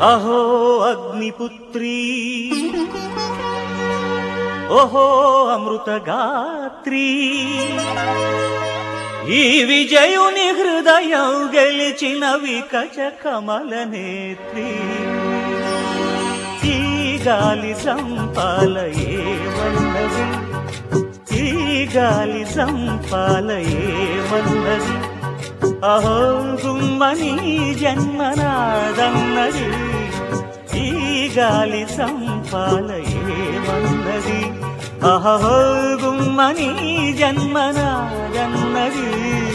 అహో అగ్నిపుత్రీ ఓహో అమృతగాత్రీ ఈ విజయుని హృదయం గెలిచిన వికచ కమల నేత్రి ఈ గాలి సంపాల ఏమన్నది ఈ గాలి సంపాల ఏమన్నది అహో గుమ్మని జన్మనాదన్నది ఈ గాలి సంపాల ఏమన్నది అహో గుమ్మని జన్మనాదన్నది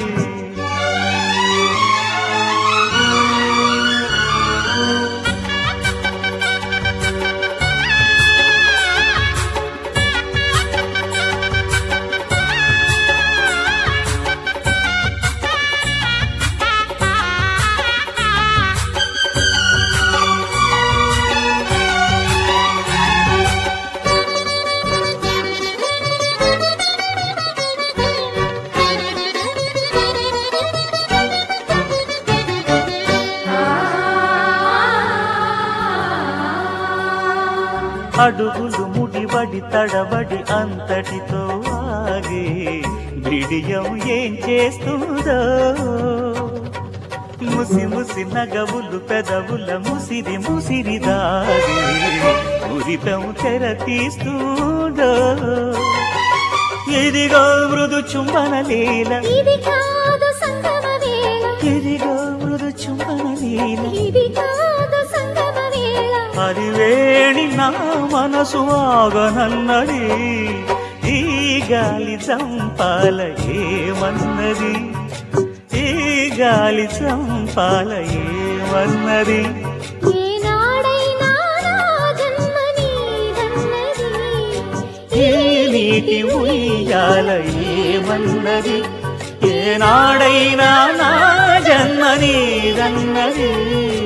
అడుగులు ముడిబడి తడబడి అంతటితో ఆగే బిడియం ఏం చేస్తుందో ముసి ముసి నగవులు పెదవుల ముసిరి ముసిరి దాగే ఉరితం తెర తీస్తుందో ఇదిగో మృదు చుంబన లీల ఇది కాదు సంగమ వేళ ఇదిగో మృదు చుంబన లీల ఇది కాదు సంగమ వేళ హరివేణి నా మనసు ఆగనన్నది ఈ గాలి చంపాల ఏమన్నది ఈ గాలి చంపాల ఏమన్నది ఏనాడైనా నా జన్మ నీదన్నది ఈ నీటి ఉయ్యాల ఏమన్నది ఏనాడైనా నా జన్మ నీదన్నది